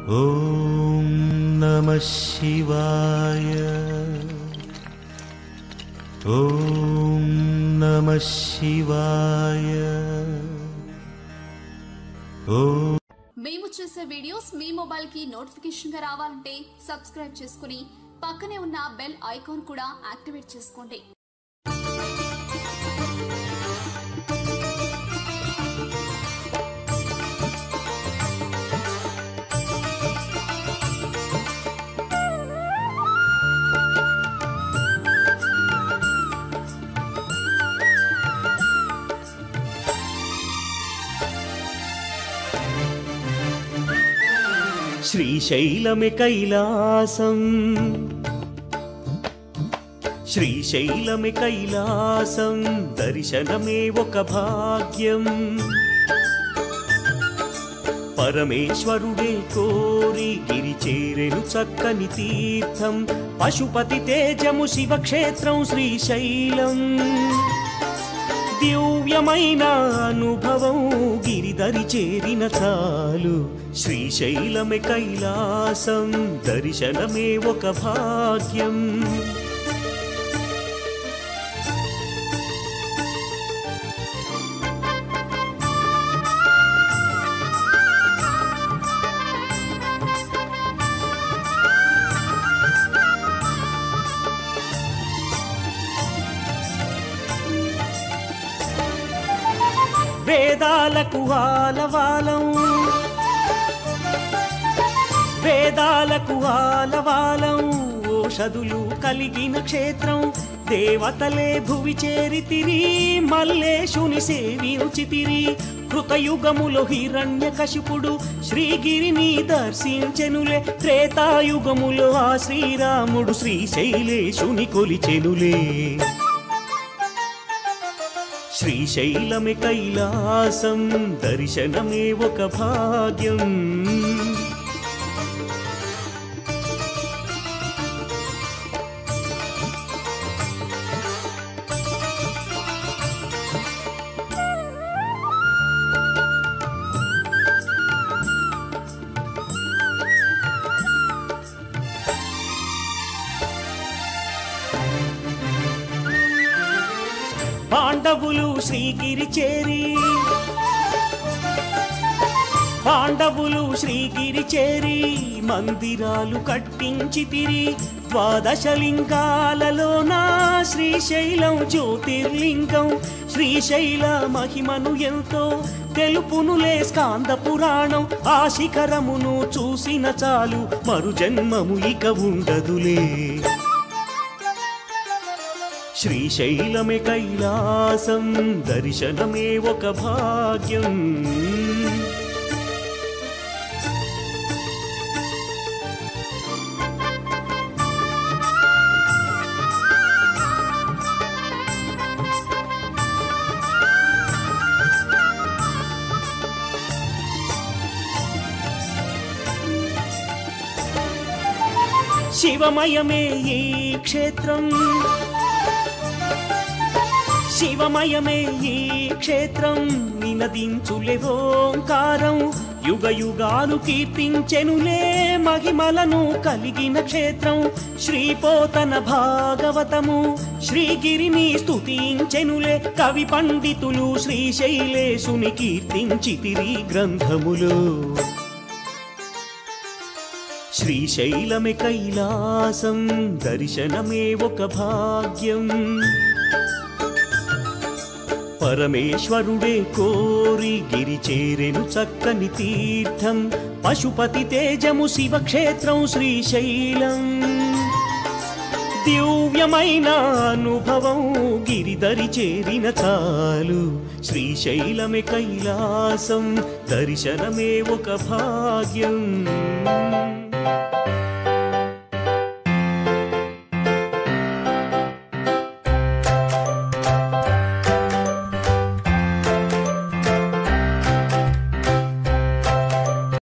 ॐ नमः शिवाय ॐ नमः शिवाय ॐ మేము చేసే వీడియోస్ మీ మొబైల్ కి నోటిఫికేషన్ గా రావాలంటే సబ్స్క్రైబ్ చేసుకుని పక్కనే ఉన్న బెల్ ఐకాన్ కూడా యాక్టివేట్ చేసుకోండి శ్రీశైలమే కైలాసం శ్రీశైలమే కైలాసం దర్శనమే ఒక భాగ్యం పరమేశ్వరుడే కోరి గిరి చేరెను చక్కని తీర్థం పశుపతి తేజము శివక్షేత్రం శ్రీశైలం దివ్యమైన అనుభవం గిరిదరి చేరిన చాలు శ్రీశైలమే కైలాసం దర్శనమే ఒక భాగ్యం వేదాలకు ఆలవాలం వేదాలకు ఆలవాలం ఓషధులు కలిగిన క్షేత్రం దేవతలే భువి చేరితిరి మల్లేశుని సేవించితిరి కృతయుగములో హిరణ్య కశిపుడు శ్రీగిరిని దర్శించెనులే త్రేతాయుగములో ఆ శ్రీరాముడు శ్రీశైలేశుని కొలిచెనులే శ్రీశైలమే కైలాసం దర్శనమే ఒక భాగ్యం పాండవులు శ్రీగిరి చేరి పాండవులు శ్రీగిరి చేరి మందిరాలు కట్టించితిరి ద్వాదశ లింగాలలోన శ్రీశైలం జ్యోతిర్లింగం శ్రీశైల మహిమను ఎంతో తెలుపునులే స్కాంద పురాణం ఆ శిఖరమును చూసిన చాలు మరు జన్మము ఇక ఉండదులే శ్రీశైలమే కైలాసం దర్శనమే ఒక భాగ్యం శివమయమే ఈ క్షేత్రం శివమయమే ఈ క్షేత్రం నినదించులే ఓంకారం యుగ యుగాలు కీర్తించెనులే మహిమలను కలిగిన క్షేత్రం శ్రీపోతన భాగవతము శ్రీగిరిని స్తుతించెనులే కవి పండితులు శ్రీశైలేశుని కీర్తించితిరి గ్రంథములు శ్రీశైలమే కైలాసం దర్శనమే ఒక భాగ్యం పరమేశ్వరుడే కోరి గిరి చేరెను చక్కని తీర్థం పశుపతి తేజము శివక్షేత్రం శ్రీశైలం దివ్యమైన అనుభవం గిరిదరి చేరిన చాలు శ్రీశైలమే కైలాసం దర్శనమే ఒక భాగ్యం